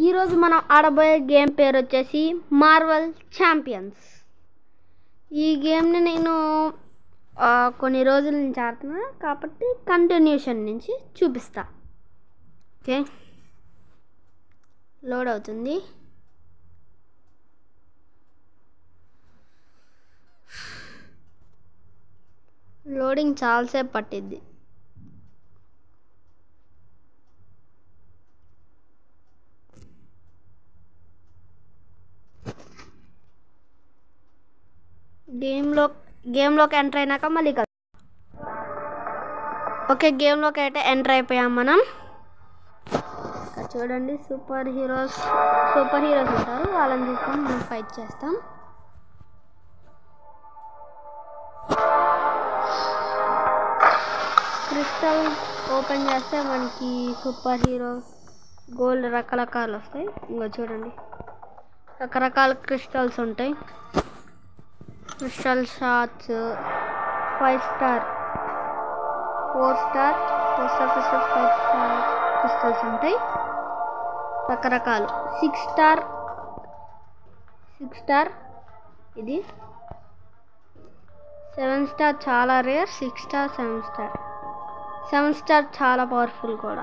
ఈరోజు మనం ఆడబోయే గేమ్ పేరు వచ్చేసి మార్వల్ ఛాంపియన్స్ ఈ గేమ్ని నేను ఆ, కొన్ని రోజుల నుంచి ఆడుతున్నా కాబట్టి కంటిన్యూషన్ నుంచి చూపిస్తా ఓకే లోడ్ అవుతుంది లోడింగ్ చాలాసేపు పట్టిద్ది గేమ్లో గేమ్లోకి ఎంటర్ అయినాక మళ్ళీ కలుద్దాం ఓకే గేమ్లోకి అయితే ఎంటర్ అయిపోయాం మనం ఇక్కడ చూడండి సూపర్ హీరోస్ సూపర్ హీరోస్ ఉంటారు వాళ్ళని తీసుకొని మనం ఫైట్ చేస్తాం క్రిస్టల్ ఓపెన్ చేస్తే మనకి సూపర్ హీరోస్ గోల్డ్ రకరకాలు వస్తాయి ఇంకో చూడండి రకరకాల క్రిస్టల్స్ ఉంటాయి crystal shots five star four star four star crystal five star crystals ఉంటాయి రకరకాలు సిక్స్ స్టార్ సిక్స్ స్టార్ ఇది సెవెన్ స్టార్ చాలా rare six star seven star seven star చాలా పవర్ఫుల్ కూడా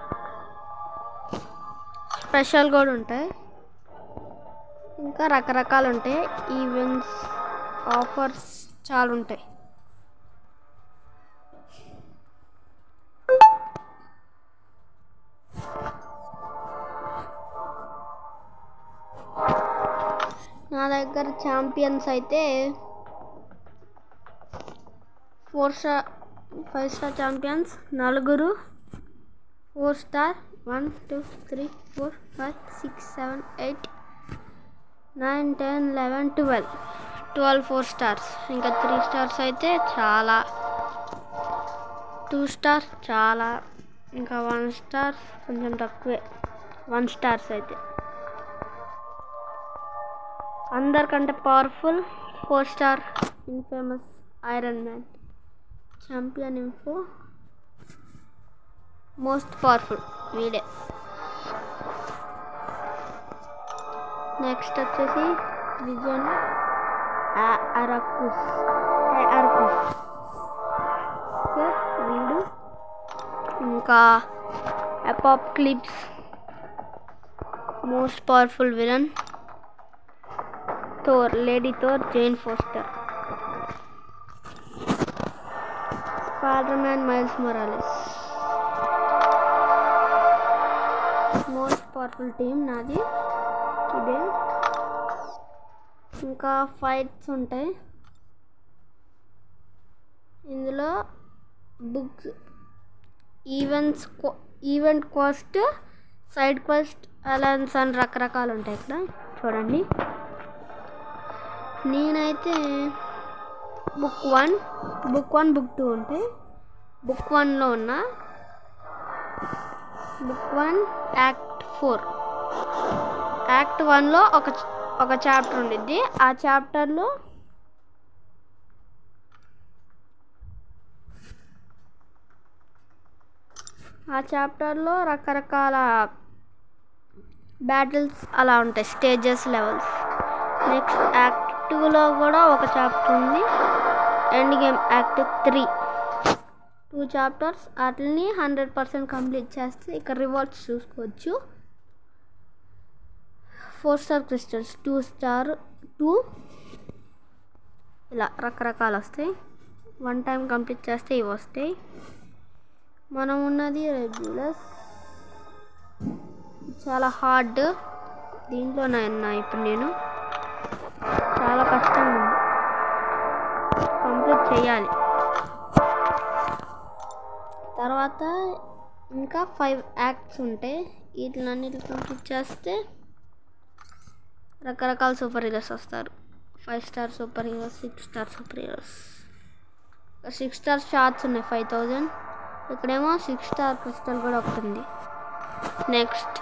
స్పెషల్ కూడా ఉంటాయి ఇంకా రకరకాలు ఉంటాయి ఈవెంట్స్ ఆఫర్స్ చాలా ఉంటాయి నా దగ్గర ఛాంపియన్స్ అయితే four star five star champions నలుగురు four star one two three four five six seven eight nine ten eleven twelve twelve four stars ఇంకా త్రీ స్టార్స్ అయితే చాలా టూ స్టార్స్ చాలా ఇంకా వన్ స్టార్స్ కొంచెం తక్కువే వన్ స్టార్స్ అయితే అందరికంటే powerful four star infamous Iron Man champion info most powerful వీడే నెక్స్ట్ వచ్చేసి విజన్ అరకుస్ అరకుస్ వీడు ఇంకా అపాప్ clips most powerful villain Thor lady Thor Jane Foster Spider Man Miles Morales most powerful team నాది ఇదే ఇంకా ఫైట్స్ ఉంటాయి ఇందులో books events event quest side quest alliance అని రకరకాలు ఉంటాయి ఇక్కడ చూడండి నేనైతే book one book one book two ఉంటాయి బుక్ వన్లో ఉన్న book one act four act వన్లో ఒక ఒక చాప్టర్ ఉండిద్ది ఆ చాప్టర్లో ఆ చాప్టర్లో రకరకాల బ్యాటిల్స్ అలా ఉంటాయి స్టేజెస్ లెవెల్స్ నెక్స్ట్ యాక్ట్ టూలో కూడా ఒక చాప్టర్ ఉంది end game act three two chapters వాటిని హండ్రెడ్ పర్సెంట్ కంప్లీట్ చేస్తే ఇక రివార్డ్స్ చూసుకోవచ్చు four star crystals two star two ఇలా రకరకాలు వస్తాయి వన్ టైం కంప్లీట్ చేస్తే ఇవి వస్తాయి మనం ఉన్నది రెగ్యులస్ చాలా హార్డ్ దీంట్లోనే ఉన్నా ఇప్పుడు నేను చాలా కష్టం ఉంది కంప్లీట్ చేయాలి తర్వాత ఇంకా ఫైవ్ యాక్ట్స్ ఉంటాయి వీటిలన్నిటి కంప్లీట్ చేస్తే రకరకాల సూపర్ హీరోస్ వస్తారు five star super heroes six star super heroes six star shards ఉన్నాయి ఫైవ్ థౌజండ్ ఇక్కడేమో సిక్స్ స్టార్ క్రిస్టల్ కూడా ఒకటి ఉంది నెక్స్ట్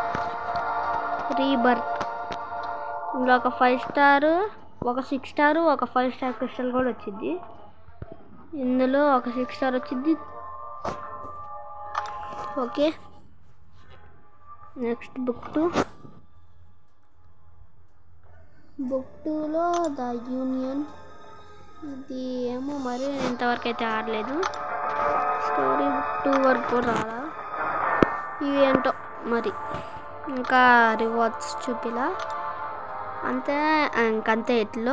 రీబర్త్ ఇందులో ఒక ఫైవ్ స్టార్ ఒక సిక్స్ స్టార్ ఒక ఫైవ్ స్టార్ క్రిస్టల్ కూడా వచ్చింది ఇందులో ఒక సిక్స్ స్టార్ వచ్చింది ఓకే నెక్స్ట్ బుక్ టూ బుక్ టూలో ద యూనియన్ ఇది ఏమో మరి ఇంతవరకు అయితే ఆడలేదు స్టోరీ బుక్ టూ వరకు రాలా ఇవి ఏంటో మరి ఇంకా రివార్డ్స్ చూపిలా అంతే ఇంకంతే ఇట్లో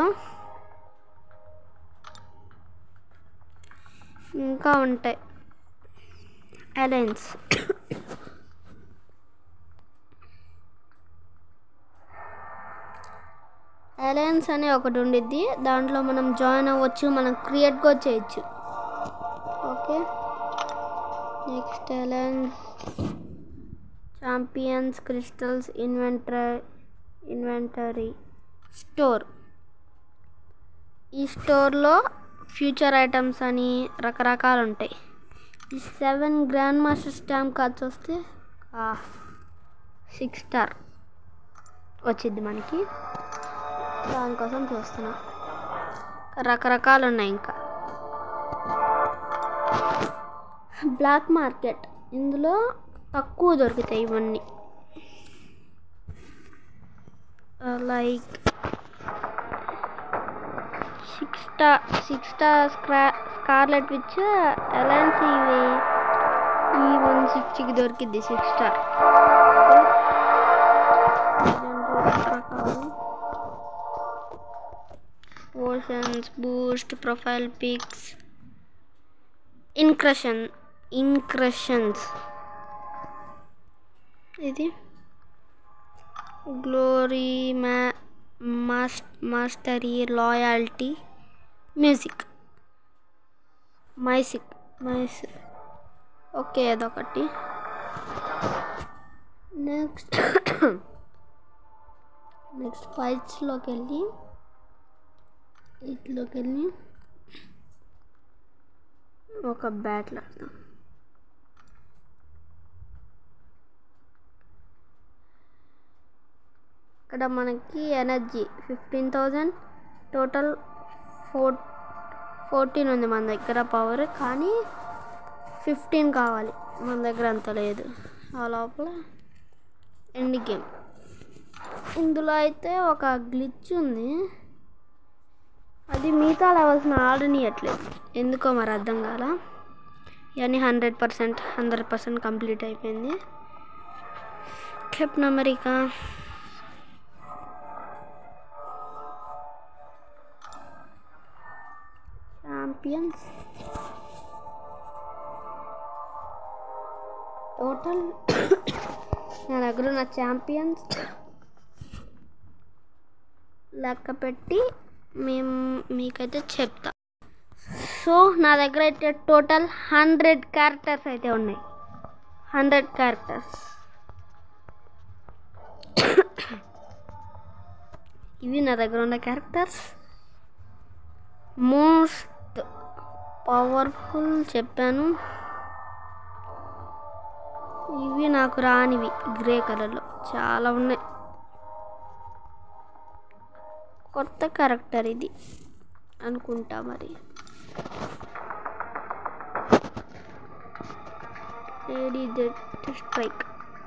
ఇంకా ఉంటాయి అలయన్స్ అలయన్స్ అని ఒకటి ఉండిద్ది దాంట్లో మనం జాయిన్ అవ్వచ్చు మనం క్రియేట్ కూడా చేయొచ్చు okay next alliance champions crystals inventory inventory store ఈ స్టోర్లో ఫ్యూచర్ ఐటమ్స్ అని రకరకాలు ఉంటాయి ఈ seven grand master stamp cards వస్తే సిక్స్ స్టార్ వచ్చింది మనకి దానికోసం చూస్తున్నా రకరకాలు ఉన్నాయి ఇంకా బ్లాక్ మార్కెట్ ఇందులో తక్కువ దొరుకుతాయి ఇవన్నీ like six star six star స్క్రా స్కార్లెట్ విచ్ అలయన్స్ ఇవి ఈ వన్ సిక్స్టీకి దొరికింది six star potions boost profile pics incursion incursions ఇది గ్లోరీ మ్యా మాస్ మాస్టరీ లాయాలిటీ మ్యూజిక్ మైసిక్ మైస్ ఓకే అదొకటి నెక్స్ట్ నెక్స్ట్ ఫైట్స్లోకి వెళ్ళి ఇట్లోకి వెళ్ళి ఒక బ్యాట్లు ఆడతాం ఇక్కడ మనకి energy fifteen thousand total four fourteen ఉంది మన దగ్గర పవర్ కానీ ఫిఫ్టీన్ కావాలి మన దగ్గర అంత లేదు ఆ లోపల ఎండ్ గేమ్ ఇందులో అయితే ఒక గ్లిచ్ ఉంది అది మిగతా లెవెల్స్ని ఆడనియట్లేదు ఎందుకో మరి అర్థం కాల ఇవన్నీ hundred percent hundred percent complete అయిపోయింది కెప్టెన్ అమెరికా ఛాంపియన్స్ టోటల్ నా దగ్గర ఉన్న ఛాంపియన్స్ లెక్క పెట్టి మేము మీకైతే చెప్తా సో నా దగ్గర అయితే టోటల్ హండ్రెడ్ క్యారెక్టర్స్ అయితే ఉన్నాయి హండ్రెడ్ క్యారెక్టర్స్ ఇవి నా దగ్గర ఉన్న క్యారెక్టర్స్ మోస్ట్ పవర్ఫుల్ చెప్పాను ఇవి నాకు రానివి గ్రే కలర్లో చాలా ఉన్నాయి కొత్త క్యారెక్టర్ ఇది అనుకుంటా మరి Lady Deathstrike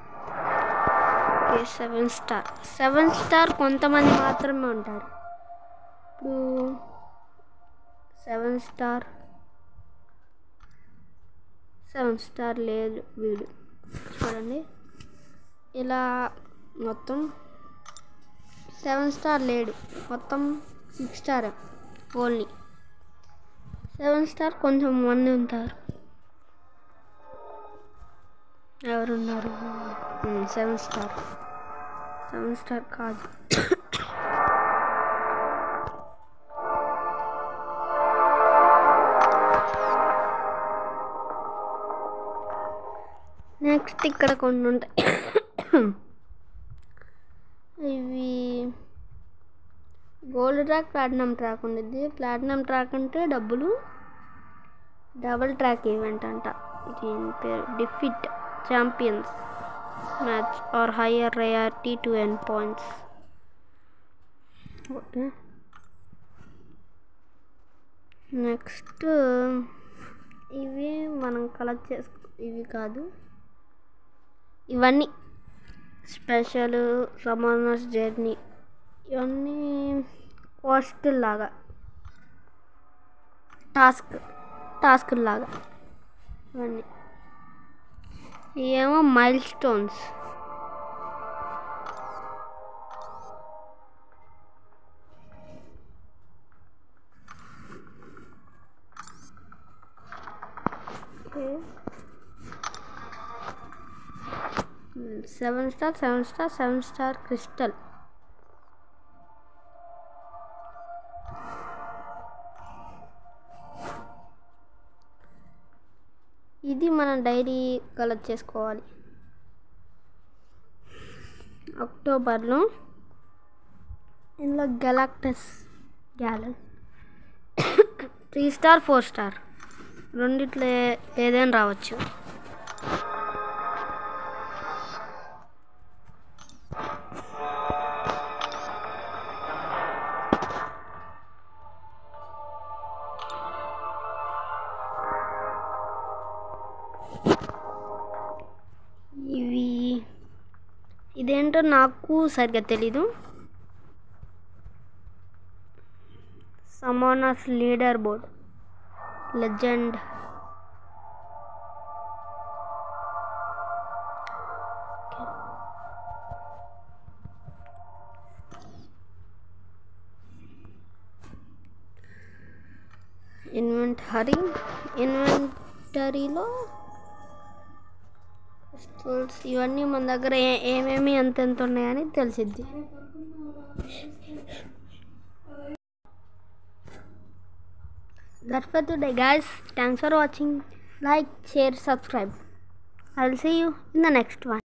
okay seven star seven star కొంతమంది మాత్రమే ఉంటారు ఇప్పుడు సెవెన్ స్టార్ సెవెన్ స్టార్ లేదు వీడు చూడండి ఇలా మొత్తం సెవెన్ స్టార్ లేడు మొత్తం six star only seven star కొంచెం మంది ఉంటారు ఎవరున్నారు సెవెన్ స్టార్ సెవెన్ స్టార్ కాదు నెక్స్ట్ ఇక్కడ కొన్ని ఉంటాయి ఇవి గోల్డ్ ట్రాక్ ప్లాటినం ట్రాక్ ఉండేది ప్లాటినం ట్రాక్ అంటే డబ్బులు డబుల్ ట్రాక్ ఈవెంట్ అంట దీని పేరు defeat champions match or higher rarity to N points okay next ఇవి మనం కలెక్ట్ చేసుకో ఇవి కాదు ఇవన్నీ స్పెషల్ సమానస్ జర్నీ ఇవన్నీ పోస్ట్ లాగా టాస్క్ టాస్క్ లాగా ఇవన్నీ ఏమో milestones seven star seven star seven star crystal ఇది మనం డైరీ కలెక్ట్ చేసుకోవాలి అక్టోబర్లో ఇందులో గెలాక్టస్ గ్యాలన్ త్రీ స్టార్ ఫోర్ స్టార్ రెండిట్లో ఏ- ఏదైనా రావచ్చు ఇవి ఇదేంటో నాకు సరిగ్గా తెలీదు సమానస్ లీడర్ బోర్డ్ లెజెండ్ ఇన్వెంటరీ ఇన్వెంటరీలో పిస్టల్స్ ఇవన్నీ మన దగ్గర ఏ- ఏమేమి ఎంత ఎంత ఉన్నాయని తెలిసిద్ది That's for today, guys. Thanks for watching. Like, share, subscribe. I'll see you in the next one.